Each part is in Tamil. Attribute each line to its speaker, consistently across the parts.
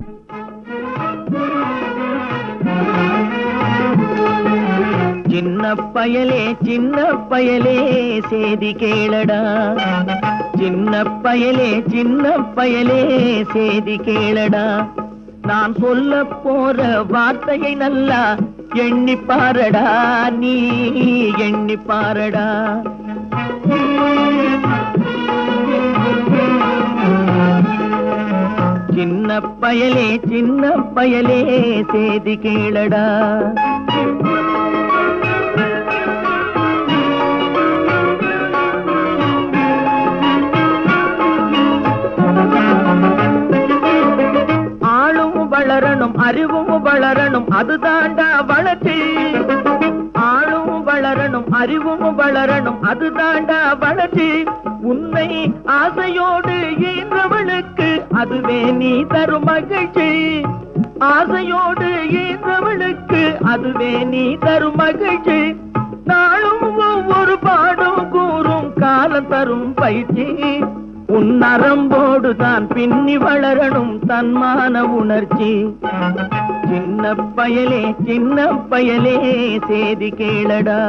Speaker 1: சின்ன பயலே சின்ன பயலே சேதி கேளடா சின்ன பயலே சின்ன பயலே சேதி கேளடா நான் சொல்ல போற வார்த்தையை நல்லா எண்ணி பாரடா நீ எண்ணி பாரடா சின்ன பயலே சின்ன பயலே சேதி கேளடா ஆளும் வளரணும் அறிவும் வளரணும் அதுதாண்டா வளர்ச்சி ஆளும் வளரணும் அறிவும் வளரணும் அதுதாண்டா வளர்ச்சி உன்னை ஆசையோடு ஈன்றவளுக்கு அதுவே நீ தரும் மகிழ்ச்சி ஆசையோடு ஈன்றவளுக்கு அதுவே நீ தரும் மகிழ்ச்சி நாளும் ஒவ்வொரு பாடும் கூறும் காலம் தரும் பயிற்சி உன் நரம்போடு தான் பின்னி வளரணும் தன்மான உணர்ச்சி சின்ன பயலே சின்ன பயலே சேதி கேளடா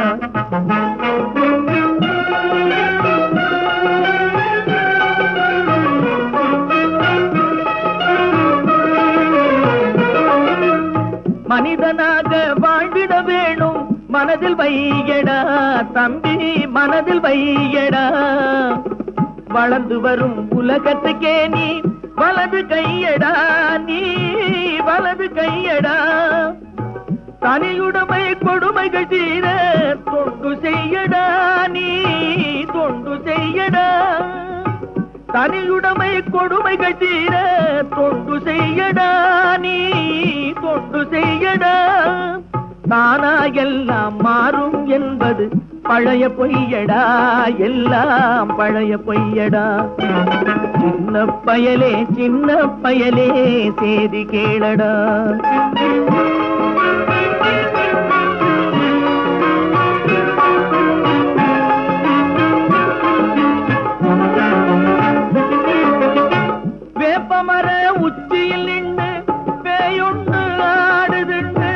Speaker 1: மனிதனாக வாழ்ந்திட வேணும் மனதில் வையடா தம்பி மனதில் வையடா வளர்ந்து வரும் உலகத்துக்கே நீ வலது கையடா நீ வலது கையடா தனியுடைமை கொடுமைகள் தீர தொண்டு செய்யடா நீ தொண்டு செய்யடா தனியுடைமை கொடுமைகள் தீர தொண்டு செய்யடா நீ தொண்டு செய்யடா தானா எல்லாம் மாறும் என்பது பழைய பொய்யடா எல்லாம் பழைய பொய்யடா சின்ன பயலே சின்ன பயலே சேதி கேளடா வேப்பமர உச்சியில் நின்று பேயொன்று ஆடுதுண்டு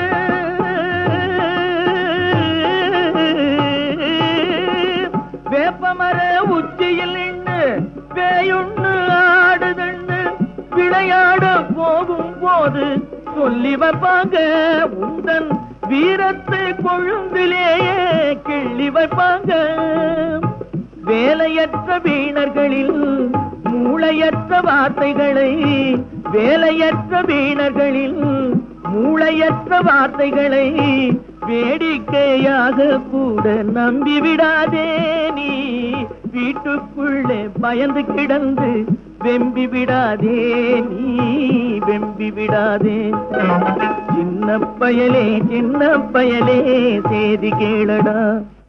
Speaker 1: வேப்பமர உச்சியில் நின்று பேயொன்று ஆடுதுண்டு விளையாட போகும் போது சொல்லி வைப்பாங்க உந்தன் வீரத்தை கொழுந்திலேயே கிள்ளி வைப்பாங்க வேலையற்ற வீணர்களில் மூளையற்ற வார்த்தைகளை வேலையற்ற வீணர்களில் மூளையற்ற வார்த்தைகளை வேடிக்கையாக கூட நம்பி விடாதே நீ வீட்டுக்குள்ளே பயந்து கிடந்து வெம்பி விடாதே நீ வெம்பி விடாதே சின்ன பயலே சின்ன பயலே சேதி கேளடா